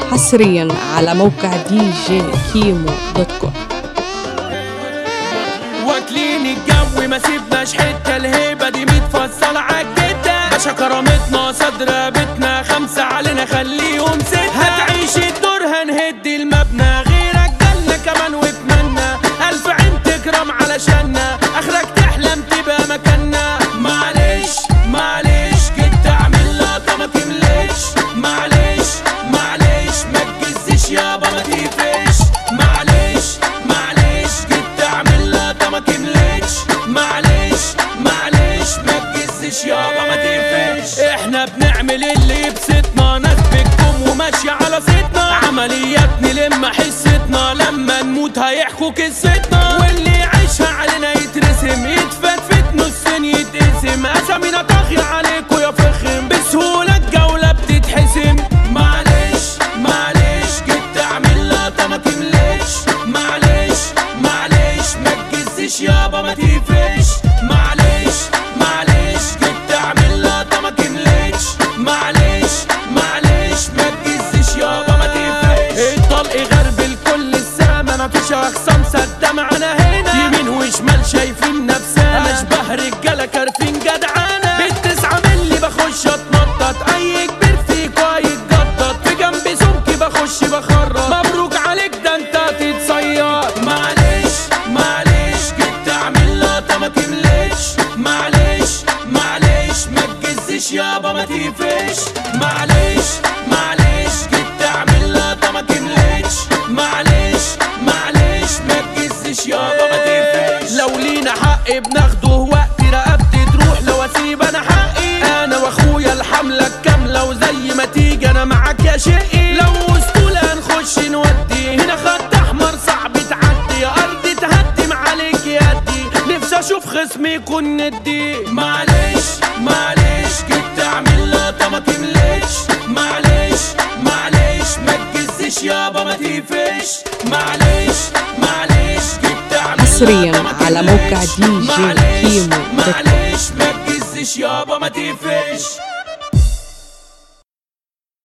حصريا على موقع دي جي كيمو دوت كوم واكلين الجو ما سيبناش حته الهيبه دي متفصله عالجده باشا كرامتنا صدر بيتنا خمسه علينا خليهم سته هتعيش الدور هنهد المبنى غيرك جالنا كمان واتمنى الف عين تكرم علشاننا اخرك تحلم تبقى مكاننا معلش معلش جيت تعمل لقطه ما تمليش معلش معلش ما تجزش يابا ما تقفش معلش معلش جيت تعمل لقطه ما تمليش معلش معلش ما تجزش يابا ما تقفش احنا بنعمل اللي يبسطنا ناس بتكم وماشيه على صيتنا عمليات نلم حستنا لما نموت هيحكوا قصتنا واللي يعيشها علينا يترسم يتفتفت نصين يتقسم اسامينا طاغية عليكوا يا فخم بسهولة الجولة بتتحسم معلش معلش جيت تعمل لقطة ما تمليش معلش معلش ما تجزش يابا ما تقفش معلش معلش جيت تعمل لقطة ما تمليش معلش معلش ما تجزش يابا ما تقفش الطلق غرب الكل السما مفيش اخصام سد معانا هنا يمين وشمال شايفين نفسنا اشبه رجاله كارفين جدعانه بالتسعة ملي بخش اتنطط اي كبير فيكوا هيتجدد في جنبي سمكي بخش بخرج مبروك عليك ده انت هتتصيد معلش معلش جيت تعمل لقطه ما تمليش معلش معلش ما تجزش يابا ما تقفش معلش معلش جيت تعمل لقطه ما تمليش معلش معلش ما تجزش يابا ما تقفش لو لينا حق بناخده وقت رقبتي تروح لو اسيب انا حقي انا واخويا الحمله الكامله وزي ما تيجي انا معاك يا شقي لو اسطوله هنخش نودي هنا خط احمر صعب تعدي يا ارض تهدم عليك يدي نفسي اشوف خصمي يكون ندي معلش معلش جيت تعمل لقطه ما تمليش معلش معلش ما تجزش يابا ما تقفش معلش معلش جيت تعمل حصرياً لقطة ما على تمليش. موقع DJ معلش، كيمو دوت كوم. معلش ما تجزش يابا ما تقفش